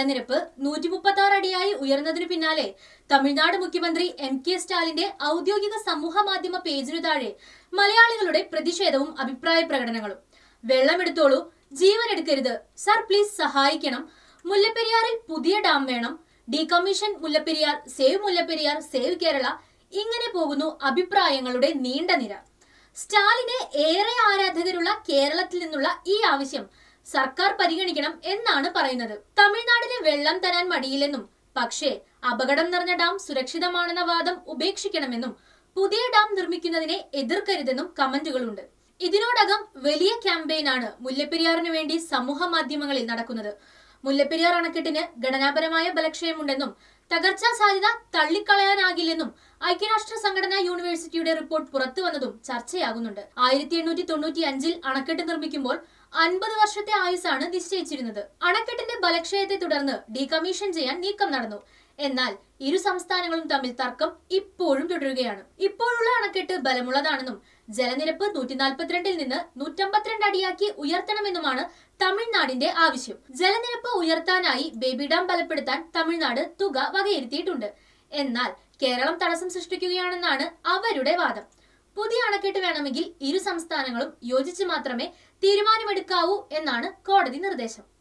ജലനിരപ്പ് നൂറ്റി മുപ്പത്തി ആറ് അടിയായി ഉയർന്നതിനു പിന്നാലെ തമിഴ്നാട് മുഖ്യമന്ത്രി എം കെ സ്റ്റാലിന്റെ ഔദ്യോഗിക സമൂഹ മാധ്യമ പേജിനു താഴെ മലയാളികളുടെ പ്രതിഷേധവും അഭിപ്രായ പ്രകടനങ്ങളും വെള്ളമെടുത്തോളൂ ജീവൻ എടുക്കരുത് സർ പ്ലീസ് സഹായിക്കണം മുല്ലപ്പെരിയാറിൽ പുതിയ ഡാം വേണം decommission Mullaperiyar save Mullaperiyar save Kerala ഇങ്ങനെ പോകുന്നു അഭിപ്രായങ്ങളുടെ നീണ്ട നിര സ്റ്റാലിന് ഏറെ ആരാധകരുള്ള കേരളത്തിൽ നിന്നുള്ള ഈ ആവശ്യം സർക്കാർ പരിഗണിക്കണം എന്നാണ് പറയുന്നത് തമിഴ്നാടിന് വെള്ളം തരാൻ മടിയില്ലെന്നും പക്ഷേ അപകടം നിറഞ്ഞ ഡാം സുരക്ഷിതമാണെന്ന വാദം ഉപേക്ഷിക്കണമെന്നും പുതിയ ഡാം നിർമ്മിക്കുന്നതിനെ എതിർക്കരുതെന്നും കമന്റുകളുണ്ട് ഇതിനോടകം വലിയ ക്യാമ്പയിനാണ് മുല്ലപ്പെരിയാറിനു വേണ്ടി സമൂഹ മാധ്യമങ്ങളിൽ നടക്കുന്നത് മുല്ലപ്പെരിയാർ അണക്കെട്ടിന് ഘടനാപരമായ ബലക്ഷയമുണ്ടെന്നും തകർച്ചാ സാധ്യത തള്ളിക്കളയാനാകില്ലെന്നും ഐക്യരാഷ്ട്ര സംഘടനാ യൂണിവേഴ്സിറ്റിയുടെ റിപ്പോർട്ട് പുറത്തു വന്നതും ചർച്ചയാകുന്നുണ്ട് ആയിരത്തി എണ്ണൂറ്റി തൊണ്ണൂറ്റി അഞ്ചിൽ അണക്കെട്ട് നിർമ്മിക്കുമ്പോൾ അൻപത് വർഷത്തെ ആയുസാണ് നിശ്ചയിച്ചിരുന്നത് അണക്കെട്ടിന്റെ ബലക്ഷയത്തെ തുടർന്ന് ഡീകമ്മീഷൻ ചെയ്യാൻ നീക്കം നടന്നു എന്നാൽ ഇരു സംസ്ഥാനങ്ങളും തമ്മിൽ തർക്കം ഇപ്പോഴും തുടരുകയാണ് ഇപ്പോഴുള്ള അണക്കെട്ട് ബലമുള്ളതാണെന്നും ജലനിരപ്പ് നൂറ്റി നാൽപ്പത്തിരണ്ടിൽ നിന്ന് നൂറ്റമ്പത്തിരണ്ട് അടിയാക്കി ഉയർത്തണമെന്നുമാണ് തമിഴ്നാടിന്റെ ആവശ്യം ജലനിരപ്പ് ഉയർത്താനായി ബേബി ഡാം ബലപ്പെടുത്താൻ തമിഴ്നാട് തുക വകയിരുത്തിയിട്ടുണ്ട് എന്നാൽ കേരളം തടസ്സം സൃഷ്ടിക്കുകയാണെന്നാണ് അവരുടെ വാദം പുതിയ അണക്കെട്ട് വേണമെങ്കിൽ ഇരു സംസ്ഥാനങ്ങളും യോജിച്ച് മാത്രമേ തീരുമാനമെടുക്കാവൂ എന്നാണ് കോടതി നിർദ്ദേശം